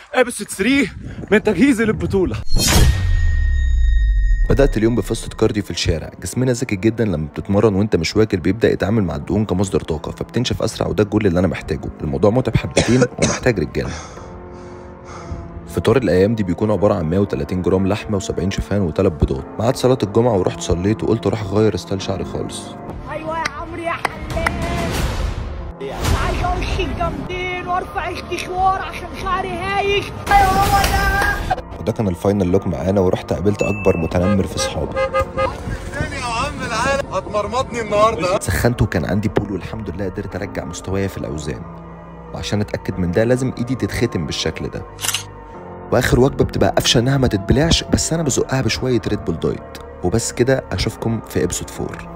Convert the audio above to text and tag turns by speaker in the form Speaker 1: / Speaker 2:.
Speaker 1: ابسط 3 من تجهيزي للبطوله
Speaker 2: بدأت اليوم بفصة كارديو في الشارع جسمنا ذكي جدا لما بتتمرن وانت مش واكل بيبدأ يتعامل مع الدهون كمصدر طاقة فبتنشف أسرع وده الجول اللي أنا محتاجه الموضوع متعب حبتين ومحتاج رجالة فطار الأيام دي بيكون عبارة عن 130 جرام لحمة و70 شوفان وثلاث بيضات ميعاد صلاة الجمعة ورحت صليت وقلت أروح أغير ستايل شعري خالص
Speaker 3: ايوه يا عمرو يا حلال عايز اوش الجامدين وارفع الكشوار عشان شعري هايش ايوه هو ده
Speaker 2: وده كان الفاينل لوك معانا ورحت قابلت أكبر متنمر في صحابي
Speaker 4: يا عم العالم هتمرمطني النهارده
Speaker 2: سخنت وكان عندي بول والحمد لله قدرت ارجع مستوايا في الاوزان وعشان اتاكد من ده لازم ايدي تتختم بالشكل ده واخر وجبه بتبقى قافشه انها ما تتبلعش بس انا بزقها بشويه ريد بول دايت وبس كده اشوفكم في ابسود 4